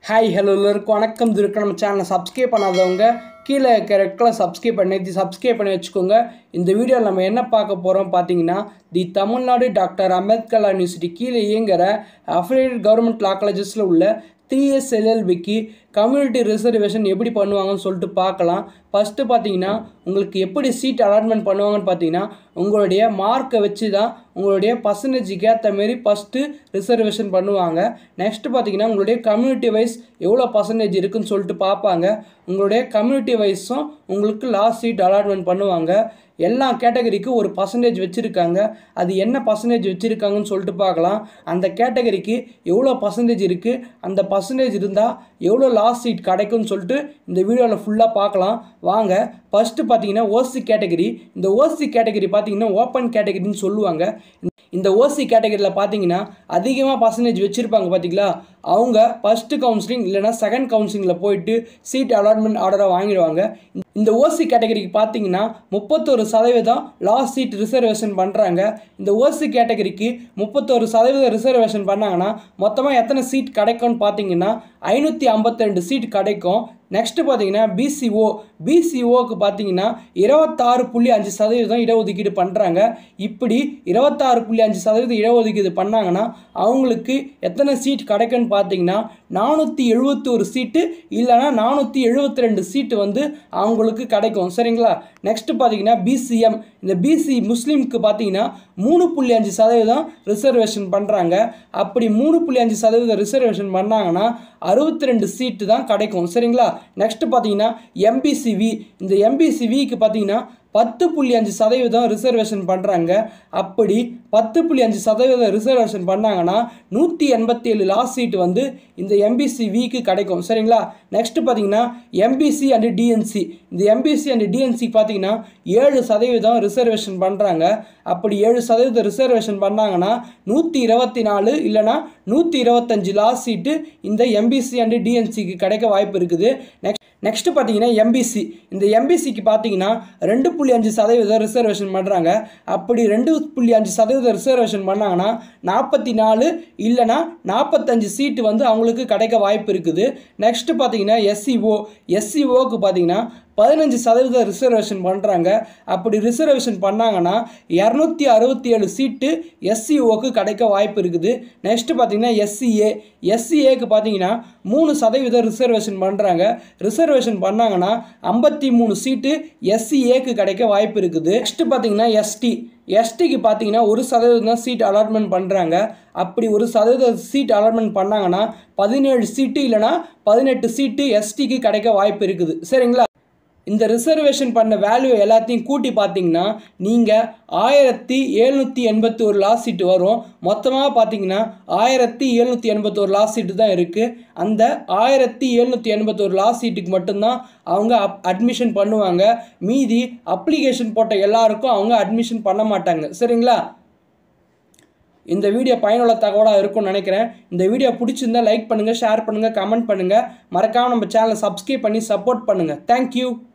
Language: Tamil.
ஹாய் ஹலோ எல்லாருக்கும் வணக்கம் இது இருக்க நம்ம சேனலை சப்ஸ்கிரைப் பண்ணாதவங்க கீழே இருக்கிற ரெட்டில் சப்ஸ்கிரைப் பண்ணி சப்ஸ்கிரைப் பண்ணி வச்சுக்கோங்க இந்த வீடியோவில் நம்ம என்ன பார்க்க போகிறோம் பார்த்தீங்கன்னா the Tamil Nadu doctor Ambedkar university கீழே இயங்குகிற அஃபிலியேட் கவர்மெண்ட் லா காலேஜஸில் உள்ள த்ரீ இயர்ஸ் எல்எல்பிக்கு கம்யூனிட்டி ரிசர்வேஷன் எப்படி பண்ணுவாங்கன்னு சொல்லிட்டு பார்க்கலாம் ஃபஸ்ட்டு பார்த்தீங்கன்னா உங்களுக்கு எப்படி சீட் அலாட்மெண்ட் பண்ணுவாங்கன்னு பார்த்தீங்கன்னா உங்களுடைய மார்க்கை வச்சு தான் உங்களுடைய பர்சன்டேஜுக்கு ஏற்ற மாரி ஃபஸ்ட்டு ரிசர்வேஷன் பண்ணுவாங்க நெக்ஸ்ட்டு பார்த்தீங்கன்னா உங்களுடைய கம்யூனிட்டி வைஸ் எவ்வளோ பர்சன்டேஜ் இருக்குன்னு சொல்லிட்டு பார்ப்பாங்க உங்களுடைய கம்யூனிட்டி வைஸும் உங்களுக்கு லாஸ்ட் சீட் அலாட்மெண்ட் பண்ணுவாங்க எல்லா கேட்டகரிக்கு ஒரு பர்சன்டேஜ் வச்சுருக்காங்க அது என்ன பர்சன்டேஜ் வச்சுருக்காங்கன்னு சொல்லிட்டு பார்க்கலாம் அந்த கேட்டகரிக்கு எவ்வளோ பர்சன்டேஜ் இருக்குது அந்த பர்சன்டேஜ் இருந்தால் எவ்வளோ லாஸ்ட் சீட் கிடைக்கும்னு சொல்லிட்டு இந்த வீடியோவில் ஃபுல்லாக பார்க்கலாம் வாங்க ஃபஸ்ட்டு பார்த்தீங்கன்னா ஓசி கேட்டகரி இந்த ஓசி கேட்டகரி பார்த்தீங்கன்னா ஓப்பன் கேட்டகரின்னு சொல்லுவாங்க இந்த ஓசி கேட்டகரியில் பார்த்தீங்கன்னா அதிகமாக பர்சன்டேஜ் வச்சுருப்பாங்க பார்த்தீங்களா அவங்க ஃபஸ்ட்டு கவுன்சிலிங் இல்லைனா செகண்ட் கவுன்சிலிங்கில் போயிட்டு சீட் அலாட்மெண்ட் ஆர்டரை வாங்கிடுவாங்க இந்த ஓசி கேட்டகரிக்கு பார்த்தீங்கன்னா முப்பத்தொரு சதவீதம் லாஸ்ட் சீட் ரிசர்வேஷன் பண்ணுறாங்க இந்த ஓசி கேட்டகரிக்கு முப்பத்தொரு சதவீதம் ரிசர்வேஷன் பண்ணாங்கன்னா மொத்தமாக எத்தனை சீட் கிடைக்கும்னு பார்த்தீங்கன்னா ஐநூற்றி ஐம்பத்தி சீட் கிடைக்கும் நெக்ஸ்ட்டு பார்த்தீங்கன்னா பிசிஓ பிசிஓக்கு பார்த்தீங்கன்னா இருபத்தாறு புள்ளி அஞ்சு சதவீதம் இடஒதுக்கீடு பண்ணுறாங்க இப்படி இருபத்தாறு புள்ளி அஞ்சு சதவீதம் இடஒதுக்கீடு பண்ணாங்கன்னா அவங்களுக்கு எத்தனை சீட் கிடைக்குன்னு பார்த்தீங்கன்னா நானூற்றி எழுபத்தி ஒரு சீட்டு இல்லைனா நானூற்றி எழுபத்தி ரெண்டு சீட்டு வந்து அவங்களுக்கு கிடைக்கும் சரிங்களா நெக்ஸ்ட்டு பார்த்தீங்கன்னா பிசிஎம் இந்த பிசி முஸ்லீம்க்கு பார்த்தீங்கன்னா மூணு புள்ளி அஞ்சு சதவீதம் ரிசர்வேஷன் பண்ணுறாங்க அப்படி மூணு புள்ளி அஞ்சு சதவீதம் ரிசர்வேஷன் பண்ணாங்கன்னா அறுபத்தி ரெண்டு சீட்டு தான் கிடைக்கும் சரிங்களா நெக்ஸ்ட்டு பார்த்தீங்கன்னா எம்பிசிவி இந்த எம்பிசிவிக்கு பார்த்தீங்கன்னா பத்து புள்ளி அஞ்சு சதவீதம் ரிசர்வேஷன் பண்ணுறாங்க அப்படி பத்து புள்ளி அஞ்சு சதவீதம் ரிசர்வேஷன் பண்ணாங்கன்னா நூற்றி எண்பத்தி ஏழு லாஸ்ட் சீட் வந்து இந்த எம்பிசி விக்கு கிடைக்கும் சரிங்களா நெக்ஸ்ட்டு பார்த்தீங்கன்னா எம்பிசி அண்டு டிஎன்சி இந்த எம்பிசி அண்டு டிஎன்சி பார்த்தீங்கன்னா ஏழு சதவீதம் ரிசர்வேஷன் பண்ணுறாங்க அப்படி ஏழு சதவீதம் ரிசர்வேஷன் பண்ணாங்கன்னா நூற்றி இருபத்தி நாலு இல்லைனா நூற்றி இருபத்தஞ்சு லாஸ்ட் சீட்டு இந்த எம்பிசி அண்டு டிஎன்சிக்கு கிடைக்க வாய்ப்பு இருக்குது நெக்ஸ்ட் நெக்ஸ்ட்டு பார்த்தீங்கன்னா எம்பிசி இந்த எம்பிசிக்கு பார்த்தீங்கன்னா ரெண்டு புள்ளி அஞ்சு சதவீதம் ரிசர்வேஷன் பண்ணுறாங்க அப்படி ரெண்டு புள்ளி அஞ்சு சதவீதம் ரிசர்வேஷன் பண்ணாங்கன்னா நாற்பத்தி நாலு இல்லைனா நாற்பத்தஞ்சு சீட்டு வந்து அவங்களுக்கு கிடைக்க வாய்ப்பு இருக்குது நெக்ஸ்ட்டு பார்த்தீங்கன்னா எஸ்சிஓ எஸ்சிஓக்கு பார்த்தீங்கன்னா பதினஞ்சு சதவீதம் ரிசர்வேஷன் பண்ணுறாங்க அப்படி ரிசர்வேஷன் பண்ணாங்கன்னா இரநூத்தி அறுபத்தி ஏழு சீட்டு எஸ்சிஓக்கு கிடைக்க வாய்ப்பு இருக்குது நெக்ஸ்ட்டு பார்த்தீங்கன்னா எஸ்சிஏ எஸ்சிஏக்கு பார்த்தீங்கன்னா மூணு சதவீதம் ரிசர்வேஷன் பண்ணுறாங்க ரிசர்வேஷன் பண்ணாங்கன்னா ஐம்பத்தி மூணு சீட்டு எஸ்சிஏக்கு கிடைக்க வாய்ப்பு இருக்குது நெக்ஸ்ட்டு பார்த்தீங்கன்னா எஸ்டி எஸ்டிக்கு பார்த்தீங்கன்னா ஒரு சதவீதம் தான் சீட் அலாட்மெண்ட் பண்ணுறாங்க அப்படி ஒரு சதவீத சீட் அலாட்மெண்ட் பண்ணாங்கன்னா பதினேழு சீட்டு இல்லைனா பதினெட்டு சீட்டு எஸ்டிக்கு கிடைக்க வாய்ப்பு இருக்குது சரிங்களா இந்த ரிசர்வேஷன் பண்ண வேல்யூ எல்லாத்தையும் கூட்டி பார்த்தீங்கன்னா நீங்கள் ஆயிரத்தி எழுநூற்றி எண்பத்தி ஒரு லாஸ் சீட்டு வரும் மொத்தமாக பார்த்தீங்கன்னா ஆயிரத்தி எழுநூற்றி எண்பத்தோரு லாஸ் சீட்டு தான் இருக்குது அந்த ஆயிரத்தி எழுநூற்றி எண்பத்தோரு லாஸ் சீட்டுக்கு மட்டும்தான் அவங்க அப் அட்மிஷன் பண்ணுவாங்க மீதி அப்ளிகேஷன் போட்ட எல்லாருக்கும் அவங்க அட்மிஷன் பண்ண மாட்டாங்க சரிங்களா இந்த வீடியோ பயனுள்ள தகவலாக இருக்கும்னு நினைக்கிறேன் இந்த வீடியோ பிடிச்சிருந்தா லைக் பண்ணுங்கள் ஷேர் பண்ணுங்கள் கமெண்ட் பண்ணுங்கள் மறக்காமல் நம்ம சேனலை சப்ஸ்கிரைப் பண்ணி சப்போர்ட் பண்ணுங்கள் தேங்க்யூ